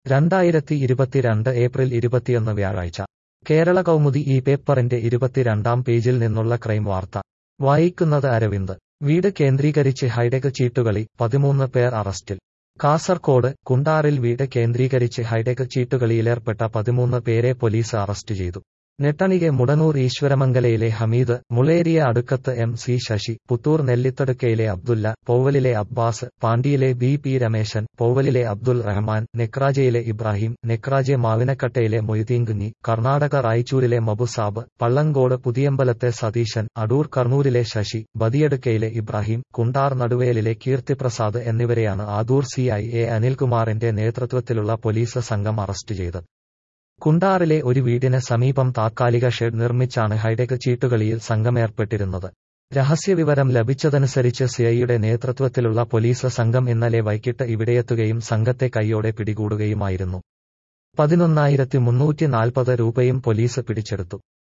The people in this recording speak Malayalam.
രണ്ടായിരത്തി ഇരുപത്തിരണ്ട് ഏപ്രിൽ ഇരുപത്തിയൊന്ന് വ്യാഴാഴ്ച കേരള കൗമുദി ഈ പേപ്പറിന്റെ ഇരുപത്തിരണ്ടാം പേജിൽ നിന്നുള്ള ക്രൈം വാർത്ത വായിക്കുന്നത് അരവിന്ദ് വീട് കേന്ദ്രീകരിച്ച് ഹൈടെക് ചീട്ടുകളി പതിമൂന്ന് പേർ അറസ്റ്റിൽ കാസർകോട് കുണ്ടാറിൽ വീട് കേന്ദ്രീകരിച്ച് ഹൈടെക് ചീട്ടുകളിയിലേർപ്പെട്ട പതിമൂന്ന് പേരെ പോലീസ് അറസ്റ്റ് ചെയ്തു നെട്ടണികെ മുടനൂർ ഈശ്വരമംഗലയിലെ ഹമീദ് മുളേരിയ അടുക്കത്ത് എം സി ശശി പുത്തൂർ നെല്ലിത്തടുക്കയിലെ അബ്ദുല്ല പോവലിലെ അബ്ബാസ് പാണ്ടിയിലെ ബി പി രമേശൻ പോവലിലെ അബ്ദുൽ റഹ്മാൻ നെക്രാജയിലെ ഇബ്രാഹിം നെക്രാജെ മാവിനക്കട്ടയിലെ മൊയ്തീൻ കുഞ്ഞി കർണാടക റായ്ചൂരിലെ മബുസാബ് പള്ളങ്കോട് പുതിയമ്പലത്തെ സതീശൻ അടൂർ കർണൂരിലെ ശശി ബദിയടുക്കയിലെ ഇബ്രാഹിം കുണ്ടാർ നടുവേലിലെ കീർത്തിപ്രസാദ് എന്നിവരെയാണ് ആദൂർ സി ഐ എ അനിൽകുമാറിന്റെ നേതൃത്വത്തിലുള്ള പോലീസ് സംഘം അറസ്റ്റ് ചെയ്തത് കുണ്ടാറിലെ ഒരു വീടിന് സമീപം താത്കാലിക ഷെഡ് നിർമ്മിച്ചാണ് ഹൈടെക് ചീട്ടുകളിയിൽ സംഘമേർപ്പെട്ടിരുന്നത് രഹസ്യവിവരം ലഭിച്ചതനുസരിച്ച് സിഐയുടെ നേതൃത്വത്തിലുള്ള പോലീസ് സംഘം ഇന്നലെ വൈകിട്ട് ഇവിടെയെത്തുകയും സംഘത്തെ കൈയോടെ പിടികൂടുകയുമായിരുന്നു പതിനൊന്നായിരത്തി മുന്നൂറ്റി നാൽപ്പത് രൂപയും പോലീസ് പിടിച്ചെടുത്തു